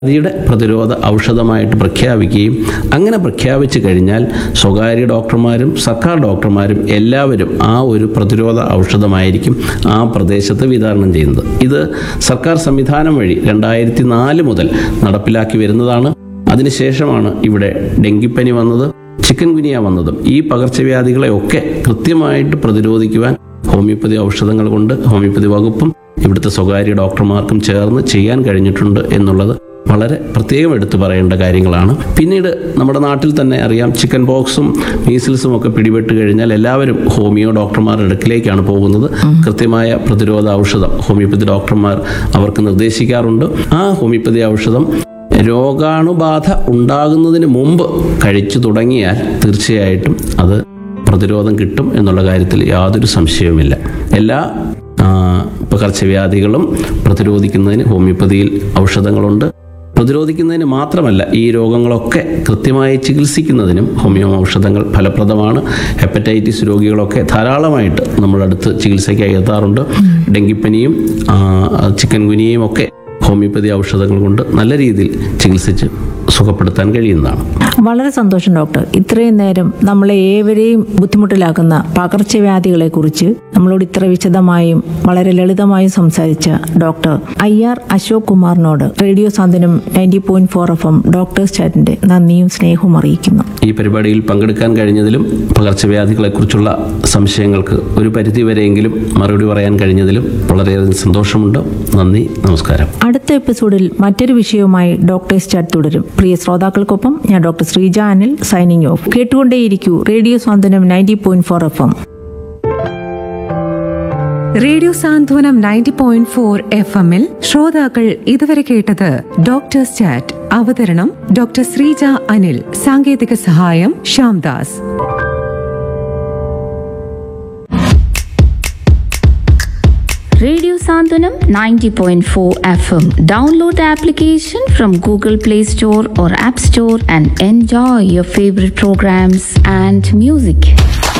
വ്യാധിയുടെ പ്രതിരോധ ഔഷധമായിട്ട് പ്രഖ്യാപിക്കുകയും അങ്ങനെ പ്രഖ്യാപിച്ചു കഴിഞ്ഞാൽ സ്വകാര്യ ഡോക്ടർമാരും സർക്കാർ ഡോക്ടർമാരും എല്ലാവരും ആ ഒരു പ്രതിരോധ ഔഷധമായിരിക്കും ആ പ്രദേശത്ത് വിതരണം ചെയ്യുന്നത് ഇത് സർക്കാർ സംവിധാനം വഴി രണ്ടായിരത്തി നാല് മുതൽ നടപ്പിലാക്കി വരുന്നതാണ് അതിനുശേഷമാണ് ഇവിടെ ഡെങ്കിപ്പനി വന്നത് ചിക്കൻ ഗുനിയ വന്നതും ഈ പകർച്ചവ്യാധികളെ ഒക്കെ കൃത്യമായിട്ട് പ്രതിരോധിക്കുവാൻ ഹോമിയോപ്പതി ഔഷധങ്ങൾ കൊണ്ട് ഹോമിയോപ്പതി വകുപ്പും ഇവിടുത്തെ സ്വകാര്യ ഡോക്ടർമാർക്കും ചേർന്ന് ചെയ്യാൻ കഴിഞ്ഞിട്ടുണ്ട് എന്നുള്ളത് വളരെ പ്രത്യേകം എടുത്തു പറയേണ്ട കാര്യങ്ങളാണ് പിന്നീട് നമ്മുടെ നാട്ടിൽ തന്നെ അറിയാം ചിക്കൻ പോക്സും മീസിൽസും ഒക്കെ പിടിപെട്ട് കഴിഞ്ഞാൽ എല്ലാവരും ഹോമിയോ ഡോക്ടർമാരുടെ അടുക്കിലേക്കാണ് പോകുന്നത് കൃത്യമായ പ്രതിരോധ ഔഷധം ഹോമിയോപ്പതി ഡോക്ടർമാർ അവർക്ക് നിർദ്ദേശിക്കാറുണ്ട് ആ ഹോമിയോപ്പതി ഔഷധം രോഗാണുബാധ ഉണ്ടാകുന്നതിന് മുമ്പ് കഴിച്ചു തുടങ്ങിയാൽ തീർച്ചയായിട്ടും അത് പ്രതിരോധം കിട്ടും എന്നുള്ള കാര്യത്തിൽ യാതൊരു സംശയവുമില്ല എല്ലാ ആ, പകർച്ചവ്യാധികളും പ്രതിരോധിക്കുന്നതിന് ഹോമിയോപ്പതിയിൽ ഔഷധങ്ങളുണ്ട് പ്രതിരോധിക്കുന്നതിന് മാത്രമല്ല ഈ രോഗങ്ങളൊക്കെ കൃത്യമായി ചികിത്സിക്കുന്നതിനും ഹോമിയോ ഔഷധങ്ങൾ ഫലപ്രദമാണ് ഹെപ്പറ്റൈറ്റിസ് രോഗികളൊക്കെ ധാരാളമായിട്ട് നമ്മുടെ അടുത്ത് ചികിത്സയ്ക്കായി എത്താറുണ്ട് ഡെങ്കിപ്പനിയും ആ, ചിക്കൻ ഗുനിയയും ഒക്കെ ഹോമിയോപ്പതി ഔഷധങ്ങൾ കൊണ്ട് നല്ല രീതിയിൽ ചികിത്സിച്ച് സുഖപ്പെടുത്താൻ കഴിയുന്നതാണ് വളരെ സന്തോഷം ഡോക്ടർ ഇത്രയും നേരം നമ്മളെ ഏവരെയും ബുദ്ധിമുട്ടിലാക്കുന്ന പകർച്ചവ്യാധികളെ കുറിച്ച് നമ്മളോട് ഇത്ര വിശദമായും വളരെ ലളിതമായും സംസാരിച്ച ഡോക്ടർ ഐ ആർ അശോക് കുമാറിനോട് radio Santhwanam ninety point four F M doctors ചാറ്റിന്റെ നന്ദിയും സ്നേഹവും അറിയിക്കുന്നു ഈ പരിപാടിയിൽ പങ്കെടുക്കാൻ കഴിഞ്ഞതിലും പകർച്ചവ്യാധികളെക്കുറിച്ചുള്ള സംശയങ്ങൾക്ക് ഒരു പരിധിവരെയെങ്കിലും മറുപടി പറയാൻ കഴിഞ്ഞതിലും വളരെയധികം സന്തോഷമുണ്ട് നന്ദി നമസ്കാരം അടുത്ത എപ്പിസോഡിൽ മറ്റൊരു വിഷയവുമായി ഡോക്ടേഴ്സ് ചാറ്റ് തുടരും പ്രിയ ശ്രോതാക്കൾക്കൊപ്പം ഞാൻ doctor Sreeja Anil signing off കേട്ടുകൊണ്ടേയിരിക്കൂ radio Santhwanam ninety point four F M radio Santhwanam ninety point four F എമ്മിൽ ശ്രോതാക്കൾ ഇതുവരെ കേട്ടത് ഡോക്ടേഴ്സ് ചാറ്റ് അവതരണം ഡോക്ടർ ശ്രീജ അനിൽ സാങ്കേതിക സഹായം Shyamdas Radio Sandhanam 90.4 FM. Download the application from Google Play Store or App Store and enjoy your favorite programs and music.